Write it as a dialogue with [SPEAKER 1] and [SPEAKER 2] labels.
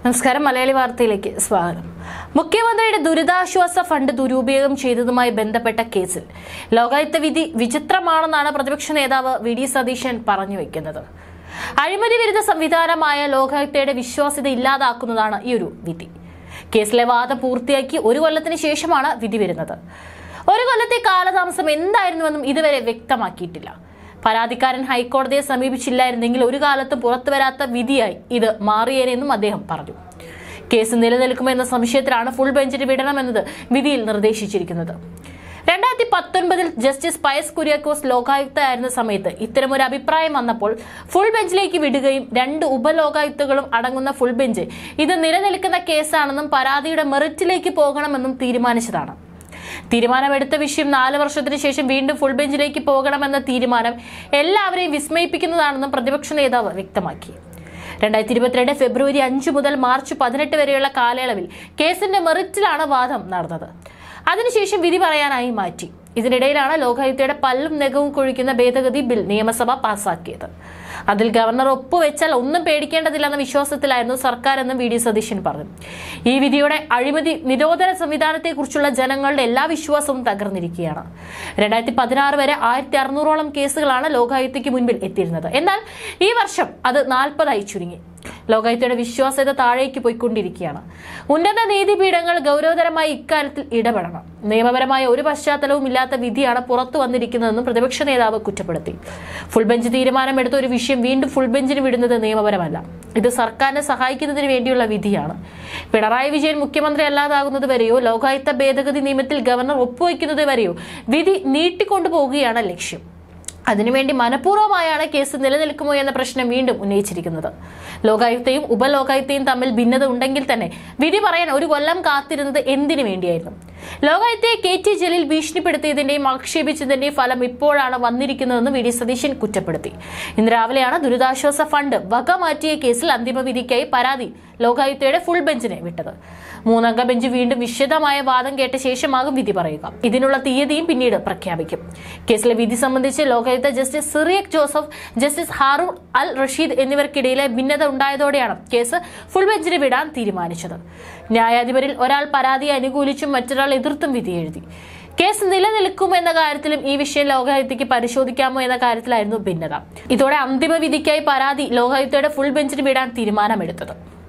[SPEAKER 1] നമസ്കാരം മലയാളി വാർത്തയിലേക്ക് സ്വാഗതം മുഖ്യമന്ത്രിയുടെ ദുരിതാശ്വാസ ഫണ്ട് ദുരുപയോഗം ചെയ്തതുമായി ബന്ധപ്പെട്ട കേസിൽ ലോകായുക്ത വിധി വിചിത്രമാണെന്നാണ് പ്രതിപക്ഷ നേതാവ് വി ഡി സതീശൻ പറഞ്ഞു വെക്കുന്നത് അഴിമതി വിരുദ്ധ സംവിധാനമായ ലോകായുക്തയുടെ വിശ്വാസ്യത ഇല്ലാതാക്കുന്നതാണ് ഈ ഒരു വിധി കേസിലെ വാദം പൂർത്തിയാക്കി ഒരു കൊല്ലത്തിന് ശേഷമാണ് വിധി വരുന്നത് ഒരു കൊല്ലത്തെ കാലതാമസം എന്തായിരുന്നുവെന്നും ഇതുവരെ വ്യക്തമാക്കിയിട്ടില്ല പരാതിക്കാരൻ ഹൈക്കോടതിയെ സമീപിച്ചില്ലായിരുന്നെങ്കിൽ ഒരു കാലത്തും പുറത്തുവരാത്ത വിധിയായി ഇത് മാറിയേനെന്നും അദ്ദേഹം പറഞ്ഞു കേസ് നിലനിൽക്കുമെന്ന സംശയത്തിലാണ് ഫുൾ ബെഞ്ചിന് വിടണമെന്നത് വിധിയിൽ നിർദ്ദേശിച്ചിരിക്കുന്നത് രണ്ടായിരത്തി പത്തൊൻപതിൽ ജസ്റ്റിസ് പയസ് കുര്യാക്കോസ് ലോകായുക്തയായിരുന്ന സമയത്ത് ഇത്തരമൊരു അഭിപ്രായം വന്നപ്പോൾ ഫുൾ ബെഞ്ചിലേക്ക് വിടുകയും രണ്ട് ഉപലോകായുക്തകളും അടങ്ങുന്ന ഫുൾ ബെഞ്ച് ഇത് നിലനിൽക്കുന്ന കേസാണെന്നും പരാതിയുടെ മെറിറ്റിലേക്ക് പോകണമെന്നും തീരുമാനിച്ചതാണ് തീരുമാനമെടുത്ത വിഷയം നാല് വർഷത്തിന് ശേഷം വീണ്ടും ഫുൾ ബെഞ്ചിലേക്ക് പോകണമെന്ന തീരുമാനം എല്ലാവരെയും വിസ്മയിപ്പിക്കുന്നതാണെന്നും പ്രതിപക്ഷ നേതാവ് വ്യക്തമാക്കി രണ്ടായിരത്തി ഇരുപത്തിരണ്ട് ഫെബ്രുവരി അഞ്ച് മുതൽ മാർച്ച് പതിനെട്ട് വരെയുള്ള കാലയളവിൽ കേസിന്റെ മെറിറ്റിലാണ് വാദം നടന്നത് അതിനുശേഷം വിധി പറയാനായി മാറ്റി ഇതിനിടയിലാണ് ലോകായുക്തയുടെ പല്ലും നെഗവും കൊഴിക്കുന്ന ഭേദഗതി ബിൽ നിയമസഭ പാസാക്കിയത് അതിൽ ഗവർണർ ഒപ്പുവെച്ചാൽ ഒന്നും പേടിക്കേണ്ടതില്ലെന്ന വിശ്വാസത്തിലായിരുന്നു സർക്കാർ എന്നും വി ഡി സതീശൻ പറഞ്ഞു ഈ വിധിയോടെ അഴിമതി നിരോധന സംവിധാനത്തെക്കുറിച്ചുള്ള ജനങ്ങളുടെ എല്ലാ വിശ്വാസവും തകർന്നിരിക്കുകയാണ് രണ്ടായിരത്തി പതിനാറ് വരെ ആയിരത്തി അറുന്നൂറോളം കേസുകളാണ് ലോകായുക്തയ്ക്ക് മുൻപിൽ എത്തിയിരുന്നത് എന്നാൽ ഈ വർഷം അത് നാൽപ്പതായി ചുരുങ്ങി ലോകായുക്തയുടെ വിശ്വാസ്യത താഴേക്ക് പോയിക്കൊണ്ടിരിക്കുകയാണ് ഉന്നത നീതിപീഠങ്ങൾ ഗൗരവതരമായി ഇക്കാര്യത്തിൽ ഇടപെടണം നിയമപരമായ ഒരു പശ്ചാത്തലവും ഇല്ലാത്ത വിധിയാണ് പുറത്തു വന്നിരിക്കുന്നതെന്നും പ്രതിപക്ഷ നേതാവ് കുറ്റപ്പെടുത്തി ഫുൾ ബെഞ്ച് തീരുമാനമെടുത്ത ഒരു വിഷയം വീണ്ടും ഫുൾ ബെഞ്ചിന് വിടുന്നത് നിയമപരമല്ല ഇത് സർക്കാരിനെ സഹായിക്കുന്നതിന് വേണ്ടിയുള്ള വിധിയാണ് പിണറായി വിജയൻ മുഖ്യമന്ത്രി അല്ലാതാകുന്നത് വരെയോ ലോകായുക്ത ഭേദഗതി നിയമത്തിൽ ഗവർണർ ഒപ്പുവയ്ക്കുന്നത് വരെയോ വിധി നീട്ടിക്കൊണ്ടുപോകുകയാണ് ലക്ഷ്യം അതിനുവേണ്ടി മനഃപൂർവ്വമായാണ് കേസ് നിലനിൽക്കുമോ എന്ന പ്രശ്നം വീണ്ടും ഉന്നയിച്ചിരിക്കുന്നത് ലോകായുക്തയും ഉപലോകായുക്തയും തമ്മിൽ ഭിന്നത ഉണ്ടെങ്കിൽ തന്നെ വിധി പറയാൻ ഒരു കൊല്ലം കാത്തിരുന്നത് എന്തിനു വേണ്ടിയായിരുന്നു ലോകായുക്തയെ കെ ടി ജലീൽ ഭീഷണിപ്പെടുത്തിയതിന്റെയും ആക്ഷേപിച്ചതിന്റെയും ഫലം ഇപ്പോഴാണ് വന്നിരിക്കുന്നതെന്ന് വി ഡി സതീശൻ കുറ്റപ്പെടുത്തി ഇന്ന് രാവിലെയാണ് ദുരിതാശ്വാസ ഫണ്ട് വക മാറ്റിയ കേസിൽ അന്തിമ വിധിക്കായി പരാതി ലോകായുക്തയുടെ ഫുൾ ബെഞ്ചിനെ വിട്ടത് മൂന്നംഗ ബെഞ്ച് വീണ്ടും വിശദമായ വാദം കേട്ട ശേഷമാകും വിധി പറയുക ഇതിനുള്ള തീയതിയും പിന്നീട് പ്രഖ്യാപിക്കും കേസിലെ വിധി സംബന്ധിച്ച് ലോകായുക്ത ജസ്റ്റിസ് സിറിയക് ജോസഫ് ജസ്റ്റിസ് ഹാറൂൺ അൽ റഷീദ് എന്നിവർക്കിടയിലെ ഭിന്നത ഉണ്ടായതോടെയാണ് കേസ് ഫുൾ ബെഞ്ചിന് വിടാൻ തീരുമാനിച്ചത് ന്യായാധിപരിൽ ഒരാൾ പരാതിയെ അനുകൂലിച്ചും മറ്റൊരാൾ എതിർത്തും വിധി എഴുതി കേസ് നിലനിൽക്കുമെന്ന കാര്യത്തിലും ഈ വിഷയം ലോകായുക്തയ്ക്ക് പരിശോധിക്കാമോ എന്ന കാര്യത്തിലായിരുന്നു ഭിന്നത ഇതോടെ അന്തിമ വിധിക്കായി പരാതി ലോകായുക്തയുടെ ഫുൾ ബെഞ്ചിന് വിടാൻ തീരുമാനമെടുത്തത്